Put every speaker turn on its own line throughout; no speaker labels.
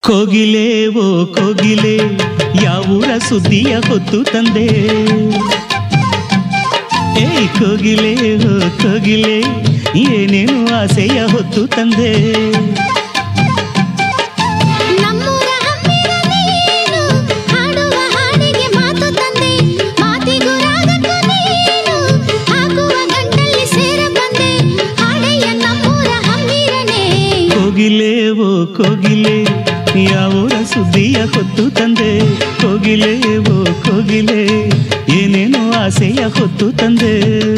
ಕೋಗಿಲೆ ಓ ಕೋಗಿಲೆ ಯಾವೂರ ಸುದ್ದಿಯ ಹೊತ್ತು ತಂದೆ ಏಯ್ ಕೋಗಿಲೆ ಓ ಕೋಗಿಲೆ ಏನೇನು ಆಸೆಯ ಹೊತ್ತು ತಂದೆ
ನಮ್ಮೂರ ಹಮ್ಮಿರ ನೀನು ಹಾಡುವ ಹಾಡಿಗೆ ಮಾತು ತಂದೆ ಮಾತಿಗೂ ರಾಗಕ್ಕೂ ನೀನು ಹಾಕುವ ಗಂಟಲ್ಲಿ ಸೇರ ಬಂದೆ ಹಾಡೆಯ ನಮ್ಮೂರ ಹಮ್ಮಿರನೇ
ಕೋಗಿಲೆ ಓ ಕೋಗಿಲೆ ಯಾವೂರ ಸುದ್ದಿಯ ಹೊತ್ತು ತಂದೆ ಕೋಗಿಲೆ ಓ ಕೋಗಿಲೆ ಏನೇನು ಆಸೆಯ ಹೊತ್ತು ತಂದೆ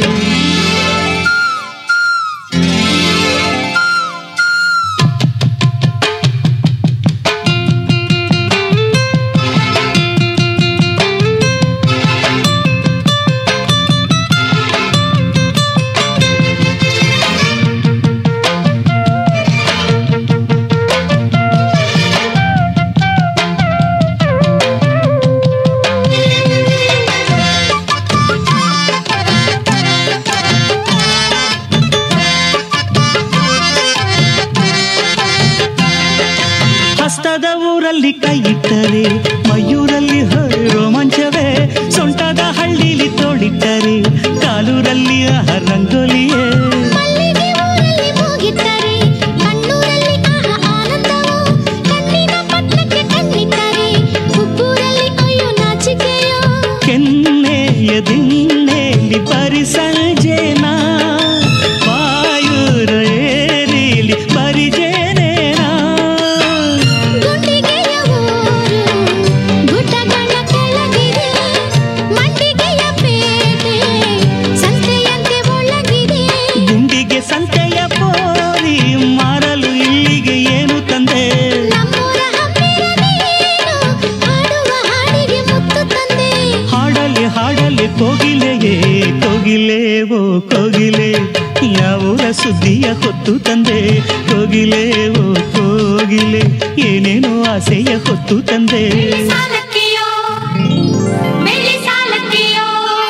ಹಸ್ತದ ಊರಲ್ಲಿ ಕೈ ಇಟ್ಟರೆ ಮಯೂರಲ್ಲಿ ಹೊರೆ ರೋಮಾಂಚವೇ ಸೊಂಟದ ಹಳ್ಳಿಲಿ ತೋಡಿಟ್ಟರೆ ಕಾಲೂರಲ್ಲಿ ಆಹ ರಂಗೋಲಿಯೇ
ಮಲ್ಲಿಗೆ ಊರಲ್ಲಿ ಮೂಗಿಟ್ಟರೆ ಕಣ್ಣೂರಲ್ಲಿ ಆಹ ಆನಂದವು ಕಣ್ಣಿನ ಪಟ್ಟಕ್ಕೆ ಕಣ್ಣಿಟ್ಟರೆ ಉಬ್ಬೂರಲ್ಲಿ ಅಯ್ಯೋ ನಾಚಿಕೆಯೋ
ಕೆನ್ನೆಯ ದಿನ್ನೆಲಿ ಪರಿಸಂಜೆನಾ ವಾಯುರ ಏರಿಲಿ ಪರಿಜೇನೇನಾ
ಗುಂಡಿಗೆಯ ಊರು ಗುಡ್ಡಗಳ ಕೆಳಗಿದೆ ಮಂಡಿಗೆಯ ಪೇಟೆ ಸಂತೆಯಂತೆ ಒಳಗಿದೆ
ಗುಂಡಿಗೆ ಸಂತೆಯ ಪೋರಿ ಮಾರಲು ಇಲ್ಲಿಗೆ ಏನು ತಂದೆ
ನಮ್ಮೂರ ಹಮ್ಮಿರ ನೀನು ಹಾಡುವ ಹಾಡಿಗೆ ಮುತ್ತು ತಂದೆ
ಹಾಡಲಿ ಹಾಡಲಿ ಕೋಗಿಲೆಯೇ ಕೋಗಿಲೆ ಓ ಕೋಗಿಲೆ ಯಾವೂರ ಸುದ್ದಿಯ ಹೊತ್ತು ತಂದೆ ಕೋಗಿಲೆ ಓ ಕೋಗಿಲೆ ಏನೇನೋ ಆಸೆಯ ಹೊತ್ತು ತಂದೆ
ಸಾಲಕ್ಕಿಯೋ ಬೆಳ್ಳಿ ಸಾಲಕ್ಕಿಯೋ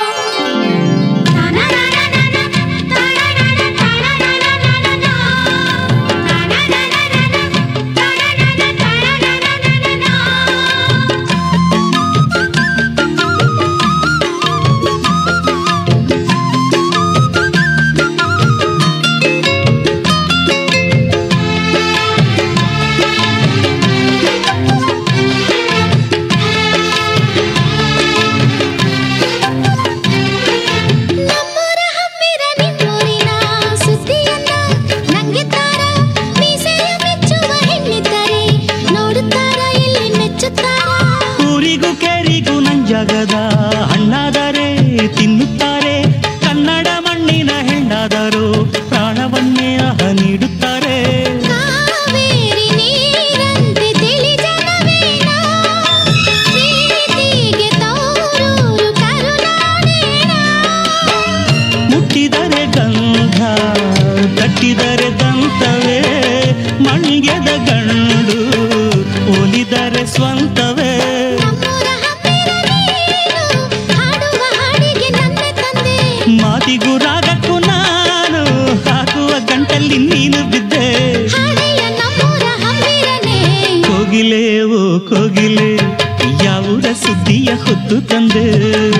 ನಮ್ಮೂರ ಹಮ್ಮಿರ ನಿಮ್ಮೂರಿನ ಸುದ್ದಿಯನ್ನ ನಂಗೆ ತಾರ ಮೀಸೆಯ ಮೆಚ್ಚುವ ಹೆಣ್ಣಿದ್ದರೆ ನೋಡುತ್ತಾರ ಇಲ್ಲಿ ಮೆಚ್ಚುತ್ತಾರ
ಊರಿಗೂ ಕೆರಿಗೂ ನಂಜಾಗದ ಹಣ್ಣಾದರೆ ತಿನ್ನುತ್ತಾರೆ ಕನ್ನಡ ಮಣ್ಣಿನ ಹೆಣ್ಣಾದರೂ ಪ್ರಾಣವನ್ನೇ ಆಹ ನೀಡುತ್ತಾರೆ
ಕಾವೇರಿ ನೀರಂತೆ ತಿಳಿ ಜನವೇನ ಪ್ರೀತಿಗೆ ತೋರೂರು ಕರುನಾಡೇನ
ಮುಟ್ಟಿದರೆ ಗಂಧ ತಟ್ಟಿದರೆ ದಂತವೇ ಮಣ್ಗೆದ ಗಂಡು ಒಲಿದರೆ ಸ್ವಂತವೇ
ನಮ್ಮೂರ ಹಮ್ಮಿರ ನೀನು ಹಾಡುವ ಹಾಡಿಗೆ ನನ್ನೆ ತಂದೆ
ಮಾತಿಗೂ ರಾಗಕ್ಕೂ ನಾನು ಹಾಕುವ ಗಂಟಲ್ಲಿ ನೀನು ಬಿದ್ದೆ
ಹಾಡೆಯ ನಮ್ಮೂರ ಹಮ್ಮಿರನೇ
ಕೋಗಿಲೆ ಓ ಕೋಗಿಲೆ ಯಾವೂರ ಸುದ್ದಿಯ ಹೊತ್ತು ತಂದೆ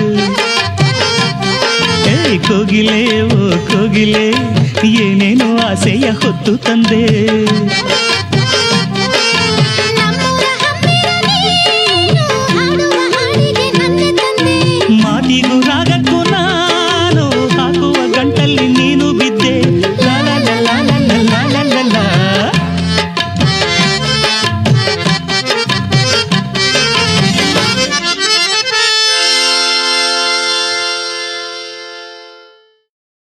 ಏ ಕೋಗಿಲೆ ಓ ಕೋಗಿಲೆ ಏನೇನೋ ಆಸೆಯ ಹೊತ್ತು ತಂದೆ